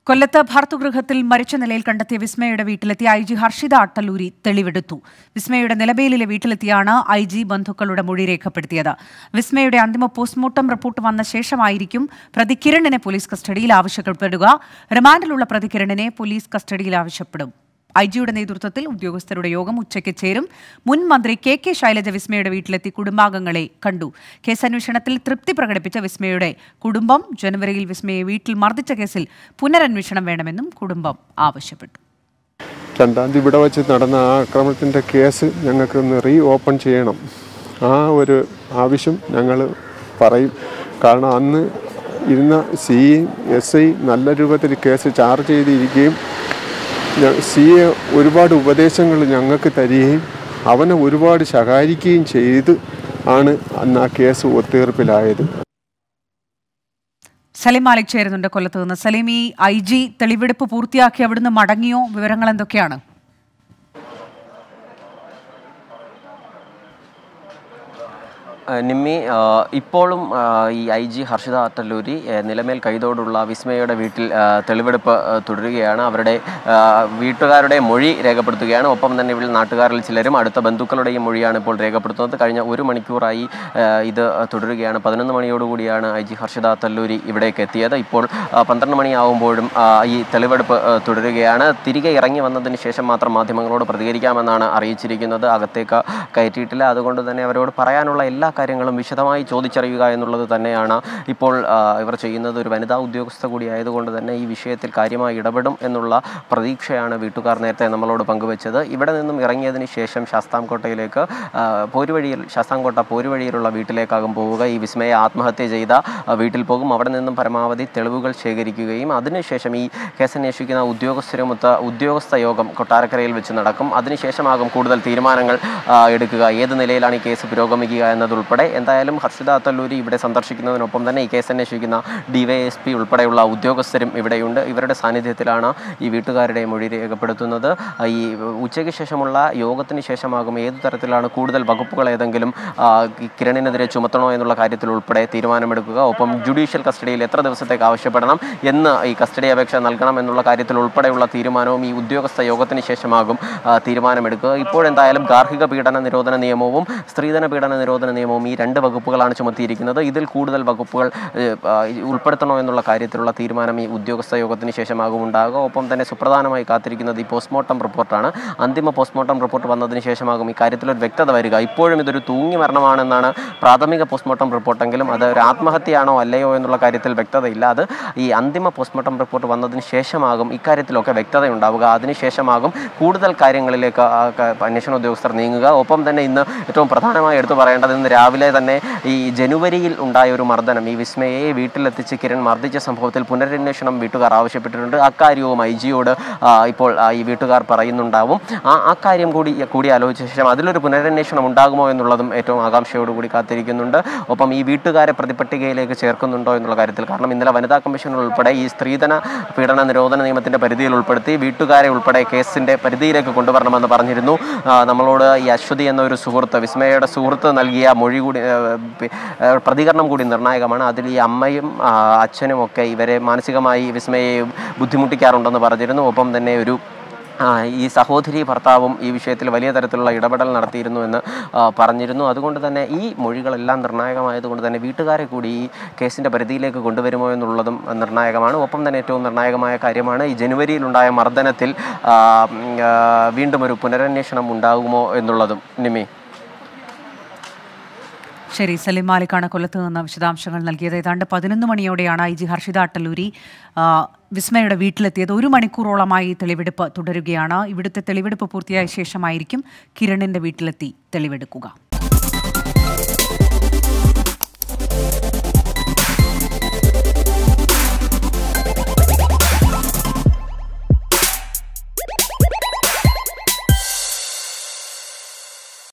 കൊല്ലത്ത് ഭർത്തൃഗൃഹത്തിൽ മരിച്ച നിലയിൽ കണ്ടെത്തിയ വിസ്മയുടെ വീട്ടിലെത്തിയ ഐ ജി ഹർഷിത അട്ടല്ലൂരി തെളിവെടുത്തു വിസ്മയുടെ നിലബേലിലെ വീട്ടിലെത്തിയാണ് ഐ ജി ബന്ധുക്കളുടെ മൊഴി രേഖപ്പെടുത്തിയത് വിസ്മയുടെ അന്തിമ പോസ്റ്റ്മോർട്ടം റിപ്പോർട്ട് വന്ന ശേഷമായിരിക്കും പ്രതി കിരണിനെ പോലീസ് കസ്റ്റഡിയിൽ ആവശ്യപ്പെടുക റിമാൻഡിലുള്ള പ്രതി കിരണിനെ പോലീസ് കസ്റ്റഡിയിൽ ആവശ്യപ്പെടും ഐ ജിയുടെ നേതൃത്വത്തിൽ ഉദ്യോഗസ്ഥരുടെ യോഗം ഉച്ചയ്ക്ക് ചേരും മുൻ മന്ത്രി കെ കെ ശൈലജ വിസ്മയുടെ വീട്ടിലെത്തി കുടുംബാംഗങ്ങളെ കണ്ടു കേസന്വേഷണത്തിൽ തൃപ്തി പ്രകടിപ്പിച്ച വിസ്മയുടെ കുടുംബം ജനുവരിയിൽ വിസ്മയെ വീട്ടിൽ മർദ്ദിച്ച കേസിൽ പുനരന്വേഷണം വേണമെന്നും കുടുംബം ആവശ്യപ്പെട്ടു രണ്ടാം തീയതി ഇവിടെ വെച്ച് നടന്ന ആ ആക്രമണത്തിൻ്റെ കേസ് ഞങ്ങൾക്ക് ഒന്ന് റീ ഓപ്പൺ ചെയ്യണം ആ ഒരു ആവശ്യം ഞങ്ങൾ പറയും കാരണം അന്ന് ഇരുന്ന സി എസ് ഐ നല്ല രൂപത്തിൽ കേസ് ചാർജ് ചെയ്തിരിക്കുകയും സി എ ഒരുപാട് ഉപദേശങ്ങൾ ഞങ്ങൾക്ക് തരികയും അവനെ ഒരുപാട് ശകാരിക്കുകയും ചെയ്ത് ആണ് അന്ന് ആ കേസ് ഒത്തീർപ്പിലായത് സലീം മാലിക് ചേരുന്നുണ്ട് കൊല്ലത്ത് നിന്ന് സലീം ഈ ഐ ജി തെളിവെടുപ്പ് പൂർത്തിയാക്കി അവിടുന്ന് മടങ്ങിയോ വിവരങ്ങൾ എന്തൊക്കെയാണ് ആ, നിമ്മി ആ, ഇപ്പോഴും ആ, ഈ ഐ ജി ഹർഷിത അട്ടല്ലൂരി ആ, നിലമേൽ കൈതോടുള്ള വിസ്മയുടെ വീട്ടിൽ ആ, തെളിവെടുപ്പ് ആ, തുടരുകയാണ് അവരുടെ ആ, വീട്ടുകാരുടെ മൊഴി രേഖപ്പെടുത്തുകയാണ് ഒപ്പം തന്നെ ഇവിടെ നാട്ടുകാരിൽ ചിലരും അടുത്ത ബന്ധുക്കളുടെയും മൊഴിയാണ് ഇപ്പോൾ രേഖപ്പെടുത്തുന്നത് കഴിഞ്ഞ ഒരു മണിക്കൂറായി ആ, ഇത് തുടരുകയാണ് പതിനൊന്ന് മണിയോടുകൂടിയാണ് ഐ ജി ഹർഷിത അട്ടല്ലൂരി ഇവിടേക്ക് എത്തിയത് ഇപ്പോൾ ആ, പന്ത്രണ്ട് മണിയാവുമ്പോഴും ആ, ഈ തെളിവെടുപ്പ് ആ, തുടരുകയാണ് തിരികെ ഇറങ്ങി വന്നതിന് ശേഷം മാത്രം മാധ്യമങ്ങളോട് പ്രതികരിക്കാമെന്നാണ് അറിയിച്ചിരിക്കുന്നത് അകത്തേക്ക് കയറ്റിയിട്ടില്ല അതുകൊണ്ട് തന്നെ അവരോട് പറയാനുള്ള എല്ലാ കാര്യങ്ങളും വിശദമായി ചോദിച്ചറിയുക എന്നുള്ളത് തന്നെയാണ് ഇപ്പോൾ ആ, ഇവർ ചെയ്യുന്നത് ഒരു വനിതാ ഉദ്യോഗസ്ഥ കൂടി ആയതുകൊണ്ട് തന്നെ ഈ വിഷയത്തിൽ കാര്യമായി ഇടപെടും എന്നുള്ള പ്രതീക്ഷയാണ് വീട്ടുകാർ നേരത്തെ നമ്മളോട് പങ്കുവച്ചത് ഇവിടെ നിന്നും ഇറങ്ങിയതിന് ശേഷം ശാസ്താംകോട്ടയിലേക്ക് ആ, പോരുവഴിയിൽ ശാസ്താംകോട്ട പോരുവഴിയിലുള്ള വീട്ടിലേക്കാകും പോവുക ഈ വിസ്മയ ആത്മഹത്യ ചെയ്ത ആ, വീട്ടിൽ പോകും അവിടെ നിന്നും പരമാവധി തെളിവുകൾ ശേഖരിക്കുകയും അതിനുശേഷം ഈ കേസന്വേഷിക്കുന്ന ഉദ്യോഗസ്ഥരുമൊത്ത് ഉദ്യോഗസ്ഥ യോഗം കൊട്ടാരക്കരയിൽ വെച്ച് നടക്കും അതിനുശേഷമാകും കൂടുതൽ തീരുമാനങ്ങൾ ആ, എടുക്കുക ഏത് നിലയിലാണ് ഈ കേസ് പുരോഗമിക്കുക എന്നതുൾപ്പെടെ എന്തായാലും ഹർഷിത അത്തല്ലൂരി ഇവിടെ സന്ദർശിക്കുന്നതിനൊപ്പം തന്നെ ഈ കേസ് അന്വേഷിക്കുന്ന ഡിവൈഎസ്പി ഉൾപ്പെടെയുള്ള ഉദ്യോഗസ്ഥരും ഇവിടെയുണ്ട് ഇവരുടെ സാന്നിധ്യത്തിലാണ് ഈ വീട്ടുകാരുടെ മൊഴി രേഖപ്പെടുത്തുന്നത് ആ, ഈ ഉച്ചയ്ക്ക് ശേഷമുള്ള യോഗത്തിന് ശേഷമാകും ഏതു തരത്തിലാണ് കൂടുതൽ വകുപ്പുകൾ ഏതെങ്കിലും ആ, ഈ കിരണിനെതിരെ ചുമത്തണോ എന്നുള്ള കാര്യത്തിൽ ഉൾപ്പെടെ തീരുമാനമെടുക്കുക ഒപ്പം ജുഡീഷ്യൽ കസ്റ്റഡിയിൽ എത്ര ദിവസത്തേക്ക് ആവശ്യപ്പെടണം എന്ന് ഈ കസ്റ്റഡി അപേക്ഷ നൽകണം എന്നുള്ള കാര്യത്തിൽ ഉൾപ്പെടെയുള്ള തീരുമാനവും ഈ ഉദ്യോഗസ്ഥ യോഗത്തിന് ശേഷമാകും ആ, തീരുമാനമെടുക്കുക ഇപ്പോഴെന്തായാലും ഗാർഹിക പീഡന നിരോധന നിയമവും സ്ത്രീധന പീഡന നിരോധന നിയമവും ഈ രണ്ട് വകുപ്പുകളാണ് ചുമത്തിയിരിക്കുന്നത് ഇതിൽ കൂടുതൽ വകുപ്പുകൾ ഏഹ്, ആ, ഉൾപ്പെടുത്തണോ എന്നുള്ള കാര്യത്തിലുള്ള തീരുമാനം ഈ ഉദ്യോഗസ്ഥ യോഗത്തിന് ശേഷമാകും ഉണ്ടാകുക ഒപ്പം തന്നെ സുപ്രധാനമായി കാത്തിരിക്കുന്നത് ഈ പോസ്റ്റ്മോർട്ടം റിപ്പോർട്ടാണ് അന്തിമ പോസ്റ്റ്മോർട്ടം റിപ്പോർട്ട് വന്നതിന് ശേഷമാകും ഈ കാര്യത്തിൽ ഒരു വ്യക്തത വരിക ഇപ്പോഴും ഇതൊരു തൂങ്ങി മരണമാണെന്നാണ് പ്രാഥമിക പോസ്റ്റ്മോർട്ടം റിപ്പോർട്ടെങ്കിലും അത് ഒരു ആത്മഹത്യയാണോ അല്ലയോ എന്നുള്ള കാര്യത്തിൽ വ്യക്തതയില്ല അത് ഈ അന്തിമ പോസ്റ്റ്മോർട്ടം റിപ്പോർട്ട് വന്നതിന് ശേഷമാകും ഇക്കാര്യത്തിലൊക്കെ വ്യക്തത ഉണ്ടാവുക അതിനുശേഷമാകും കൂടുതൽ കാര്യങ്ങളിലേക്ക് ആ ക- അന്വേഷണ ഉദ്യോഗസ്ഥർ നീങ്ങുക ഒപ്പം തന്നെ ഇന്ന് ഏറ്റവും പ്രധാനമായി എടുത്തു പറയേണ്ടത് ഇന്ന് രാവിലെ തന്നെ ഈ ജനുവരിയിൽ ഉണ്ടായ ഒരു മർദ്ദനം ഈ വിസ്മയെ വീട്ടിലെത്തിച്ച് കിരൺ മർദ്ദിച്ച സംഭവത്തിൽ പുനരന്വേഷണം വീട്ടുകാർ ആവശ്യപ്പെട്ടിട്ടുണ്ട് അക്കാര്യവും ഐ ജിയോട് ഇപ്പോൾ ആ, ഈ വീട്ടുകാർ പറയുന്നുണ്ടാവും ആ ആ കാര്യം കൂടി കൂടി ആലോചിച്ച ശേഷം അതിലൊരു പുനരന്വേഷണം ഉണ്ടാകുമോ എന്നുള്ളതും ഏറ്റവും ആകാംക്ഷയോടുകൂടി കാത്തിരിക്കുന്നുണ്ട് ഒപ്പം ഈ വീട്ടുകാരെ പ്രതിപട്ടികയിലേക്ക് ചേർക്കുന്നുണ്ടോ എന്നുള്ള കാര്യത്തിൽ കാരണം ഇന്നലെ വനിതാ കമ്മീഷൻ ഉൾപ്പെടെ ഈ സ്ത്രീധന പീഡന നിരോധന നിയമത്തിന്റെ പരിധിയിൽ ഉൾപ്പെടുത്തി വീട്ടുകാരെ ഉൾപ്പെടെ കേസിന്റെ പരിധിയിലേക്ക് കൊണ്ടുവരണമെന്ന് പറഞ്ഞിരുന്നു ആ, നമ്മളോട് ഈ അശ്വതി എന്ന ഒരു സുഹൃത്ത് വിസ്മയയുടെ സുഹൃത്ത് നൽകിയ മൊഴി കൂടി ആ, പി- ആ, പ്രതികരണം കൂടി നിർണായകമാണ് അതിൽ ഈ അമ്മയും ആ, അച്ഛനും ഒക്കെ ഇവരെ മാനസികമായി വിസ്മയെ ബുദ്ധിമുട്ടിക്കാറുണ്ടെന്ന് പറഞ്ഞിരുന്നു ഒപ്പം തന്നെ ഒരു ആ, ഈ സഹോദരി ഭർത്താവും ഈ വിഷയത്തിൽ വലിയ തരത്തിലുള്ള ഇടപെടൽ നടത്തിയിരുന്നു എന്ന് ആ, പറഞ്ഞിരുന്നു അതുകൊണ്ട് തന്നെ ഈ മൊഴികളെല്ലാം നിർണായകമായതുകൊണ്ട് തന്നെ വീട്ടുകാരെ കൂടി ഈ കേസിൻ്റെ പരിധിയിലേക്ക് കൊണ്ടുവരുമോ എന്നുള്ളതും നിർണായകമാണ് ഒപ്പം തന്നെ ഏറ്റവും നിർണായകമായ കാര്യമാണ് ഈ ജനുവരിയിലുണ്ടായ മർദ്ദനത്തിൽ ആ, ഉം, ആ, വീണ്ടും ഒരു പുനരന്വേഷണം ഉണ്ടാകുമോ എന്നുള്ളതും നിമി ശരി സലീം മാലിക്കാണ് കൊല്ലത്ത് നിന്ന് വിശദാംശങ്ങൾ നൽകിയത് ഏതാണ്ട് പതിനൊന്ന് മണിയോടെയാണ് ഐ ജി ഹർഷിത അട്ടല്ലൂരി ആ, വിസ്മയുടെ വീട്ടിലെത്തിയത് ഒരു മണിക്കൂറോളമായി തെളിവെടുപ്പ് തുടരുകയാണ് ഇവിടുത്തെ തെളിവെടുപ്പ് പൂർത്തിയായ ശേഷമായിരിക്കും കിരണിന്റെ വീട്ടിലെത്തി തെളിവെടുക്കുക